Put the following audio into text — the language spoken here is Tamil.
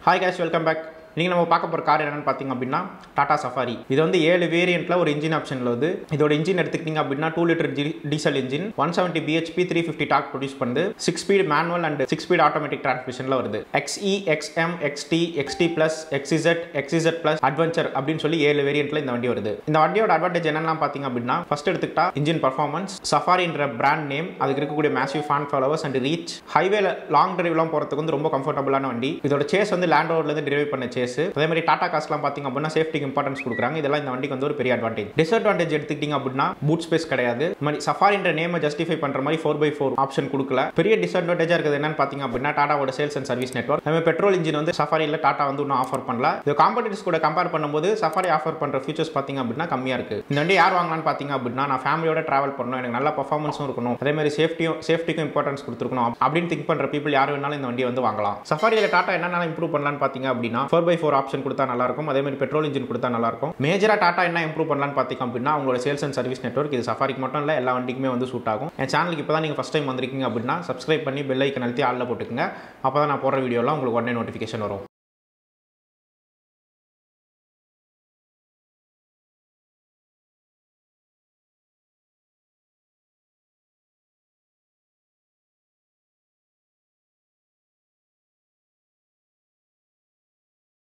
ஹாய் கேஷ் வெல்கம் பேக் நீங்கள் நம்ம பார்க்க போகிற கார் என்னன்னு பார்த்தீங்க அப்படின்னா டாடா சஃபாரி இது வந்து ஏழு வேரியண்ட்டில் ஒரு இன்ஜின் ஆப்ஷனில் வந்து இதோட இன்ஜின் எடுத்துக்கிட்டிங்க அப்படின்னா two litre diesel engine one seventy BHP three fifty torque produce பண்ணுது six speed manual and six speed automatic டிரான்ஸ்மிஷனில் வருது XE XM XT XT plus XZ XZ plus adventure அப்படின்னு சொல்லி ஏழு வேரியண்ட்டில் இந்த வண்டி வருது இந்த வண்டியோட அட்வான்டேஜ் என்னெல்லாம் பார்த்தீங்க அப்படின்னா ஃபர்ஸ்ட் எடுத்துக்கிட்டா இன்ஜின் பர்ஃபார்மன்ஸ் சஃபாரின்ற பிராண்ட் நேம் அதுக்கு இருக்கக்கூடிய massive fan followers and reach ஹைவேல லாங் டிரைவ்லாம் போகிறதுக்கு வந்து ரொம்ப கம்ஃபர்டபுளான வண்டி இதோட சேஸ் வந்து லேண்ட் ரோட்லேருந்து டிரைவ் பண்ண சேஸ் அதே மாதிரி டாடா காஸ்லாம் பார்த்தீங்க அப்படின்னா சேஃப்டிக்கு இம்பார்ட்டன்ஸ் கொடுக்குறாங்க இதெல்லாம் இந்த வண்டிக்கு வந்து ஒரு பெரிய அட்வான்டேஜ் டிஸ்அட்வான்டேஜ் எடுத்துக்கிட்டீங்க அப்படின்னா பூட் ஸ்பேஸ் கிடையாது இந்த மாதிரி சஃபாரின்ற நேமை ஜஸ்டிஃபை பண்ணுற மாதிரி ஃபோர் பை ஃபோர் ஆப்ஷன் கொடுக்கல பெரிய டிஸ்அட்வான்டேஜாக இருக்குது என்னன்னு பார்த்தீங்க அப்படின்னா டாடாவோட சேல்ஸ் அண்ட் சர்வீஸ் நெட்வொர்க் நம்ம பெட்ரோல் இன்ஜின் வந்து சஃபாரியில் டாடா வந்து இன்னும் ஆஃபர் பண்ணல இது காம்படிட்டர்ஸ் கூட கம்பேர் பண்ணும்போது சஃபாரி ஆஃபர் பண்ணுற ஃபீச்சர்ஸ் பார்த்தீங்க அப்படின்னா கம்மியாக இருக்குது இந்த வண்டி யார் வாங்கலாம்னு பார்த்தீங்க அப்படின்னா நான் ஃபேமிலியோட ட்ராவல் பண்ணணும் எனக்கு நல்ல பர்ஃபார்மன்ஸும் இருக்கணும் அதே மாதிரி சேஃப்டியும் சேஃப்டிக்கும் இம்பார்ட்டன்ஸ் கொடுத்துருக்கணும் அப்படின்னு திங்க் பண்ணுற பீப்பிள் யார் வேணாலும் இந்த வண்டியை வந்து வாங்கலாம் சஃபாரியில் டாடா என்னென்ன இம்ப்ரூவ் பண்ணலாம்னு பார்த்தீங்க அப்படின்னா ஃபோர் பை ஃபோர் ஆப்ஷன் கொடுத்தா நல்லா இருக்கும் அதே மாதிரி பெட்ரோல் இன்ஜின் கொடுத்தா நல்லா இருக்கும் மேஜரா டாடா என்ன இம்ப்ரூவ் பண்ணலாம்னு பார்த்தீங்க அப்படின்னா அவங்களோட சேல்ஸ் அண்ட் சர்வீஸ் நெட்வொர்க் இது சஃபாரிக்கு மட்டும் இல்லை எல்லா வண்டிக்குமே வந்து சூட் ஆகும் என் சேனலுக்கு இப்போ தான் நீங்கள் ஃபஸ்ட் டைம் வந்திருக்கீங்க அப்படின்னா சப்ஸ்கிரைப் பண்ணி பெல் ஐக்கன் அழுத்தி ஆளில் போட்டுக்கங்க அப்போ தான் நான் போடுற வீடியோலாம் உங்களுக்கு உடனே நோட்டிஃபிகேஷன் வரும்